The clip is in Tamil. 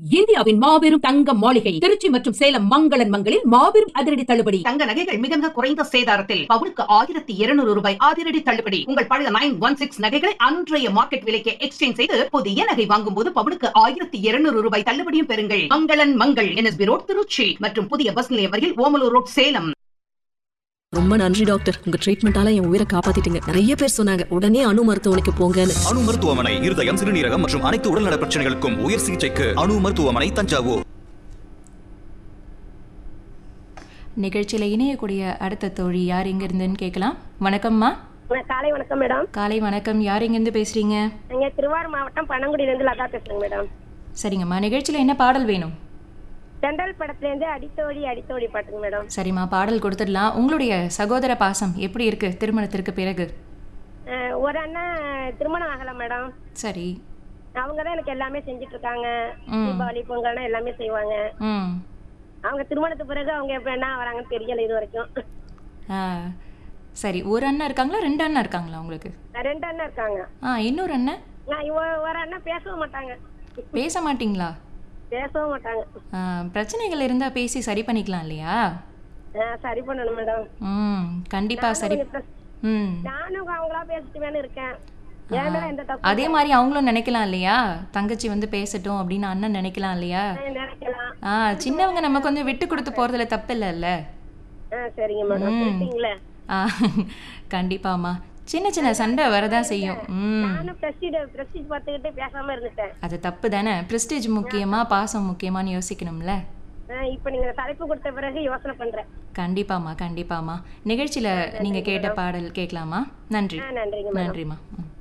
இந்தியாவின் மாபெரும் தங்க மாளிகை திருச்சி மற்றும் சேலம் மங்களன் மங்களில் மாபெரும் அதிரடி தள்ளுபடி தங்க நகைகள் மிக மிக குறைந்த சேதாரத்தில் பவுனுக்கு ஆயிரத்தி இருநூறு ரூபாய் அதிரடி தள்ளுபடி உங்கள் பழைய நைன் ஒன் சிக்ஸ் நகைகளை அன்றைய மார்க்கெட் விலைக்கு எக்ஸ்சேஞ்ச் செய்து புதிய நகை வாங்கும் போது பவுனுக்கு ஆயிரத்தி இருநூறு ரூபாய் தள்ளுபடியும் பெறுங்கள் மங்களன் மங்கள் என்எஸ்பி ரோட் திருச்சி மற்றும் புதிய பஸ் நிலையம் அருகில் ஓமலூர் ரோட் சேலம் ரொம்ப நன்றி டாக்டர் உங்க ட்ரீட்மெண்டால என் உயிரை காப்பாத்திட்டீங்க நிறைய பேர் சொன்னாங்க உடனே அணு மருத்துவமனைக்கு போங்கன்னு அணு மருத்துவமனை இருதயம் சிறுநீரகம் மற்றும் அனைத்து உடல்நல பிரச்சனைகளுக்கும் உயர் சிகிச்சைக்கு அணு மருத்துவமனை தஞ்சாவூர் நிகழ்ச்சியில் இணையக்கூடிய அடுத்த தோழி யார் இங்கிருந்துன்னு கேட்கலாம் வணக்கம்மா வணக்கம். காலை வணக்கம் மேடம் காலை வணக்கம் யார் இங்கேருந்து பேசுகிறீங்க இங்க திருவாரூர் மாவட்டம் பனங்குடியிலேருந்து லதா பேசுறேங்க மேடம் சரிங்கம்மா நிகழ்ச்சியில் என்ன பாடல் வேணும் தெண்டல் படத்துலேருந்து அடித்தோடி அடித்தோடி பாட்டுங்க மேடம் சரிம்மா பாடல் கொடுத்துடலாம் உங்களுடைய சகோதர பாசம் எப்படி இருக்கு திருமணத்திற்கு பிறகு அஹ், ஒரு அண்ணன் திருமணம் ஆகல மேடம் சரி அவங்க தான் எனக்கு எல்லாமே செஞ்சுட்டு இருக்காங்க ம். தீபாவளி பொங்கல்னா எல்லாமே செய்வாங்க ம் அவங்க திருமணத்துக்கு பிறகு அவங்க எப்ப என்ன வராங்கன்னு தெரியல இது வரைக்கும் ஆ சரி ஒரு அண்ணன் இருக்காங்களா ரெண்டு அண்ணன் இருக்காங்களா உங்களுக்கு ரெண்டு அண்ணன் இருக்காங்க ஆ இன்னொரு அண்ணன் நான் இவ- ஒரு அண்ணன் பேசவும் மாட்டாங்க பேச மாட்டீங்களா பேசவும் மாட்டாங்க ஆ, பிரச்சனைகள் இருந்தால் பேசி சரி பண்ணிக்கலாம் இல்லையா அஹ், சரி பண்ணணும் மேடம் ம் கண்டிப்பாக சரி கொஞ்சம் பிரச்ச- ம் நானும் அவங்களா பேசிட்டு வேணும் இருக்கேன் என் மேல எந்த தப்பு அதே மாதிரி அவங்களும் நினைக்கலாம் இல்லையா தங்கச்சி வந்து பேசட்டும் அப்படின்னு அண்ணன் நினைக்கலாம் இல்லையா நினைக்கலாம் ஆ சின்னவங்க நமக்கு வந்து விட்டு கொடுத்து போறதுல தப்பு இல்லைல்ல ஆ சரிங்க மேடம் ம். பேசிங்களே ஆ கண்டிப்பாம்மா சின்ன சின்ன சண்டை வரதான் செய்யும் ம் நானும் பிரஸ்டீஜ் பிரஸ்டீஜ் பார்த்துக்கிட்டு பேசாம இருந்துட்டேன் அது தப்பு தானே ப்ரெஸ்டேஜ் முக்கியமா பாசம் முக்கியமான்னு யோசிக்கணும்ல ஆஹ் இப்ப நீங்க தலைப்பு கொடுத்த பிறகு யோசனை பண்றேன் கண்டிப்பாம்மா கண்டிப்பாம்மா நிகழ்ச்சியில நீங்க கேட்ட பாடல் கேட்கலாமா நன்றி ஆ, நன்றிங்க மேடம் நன்றிம்மா ம்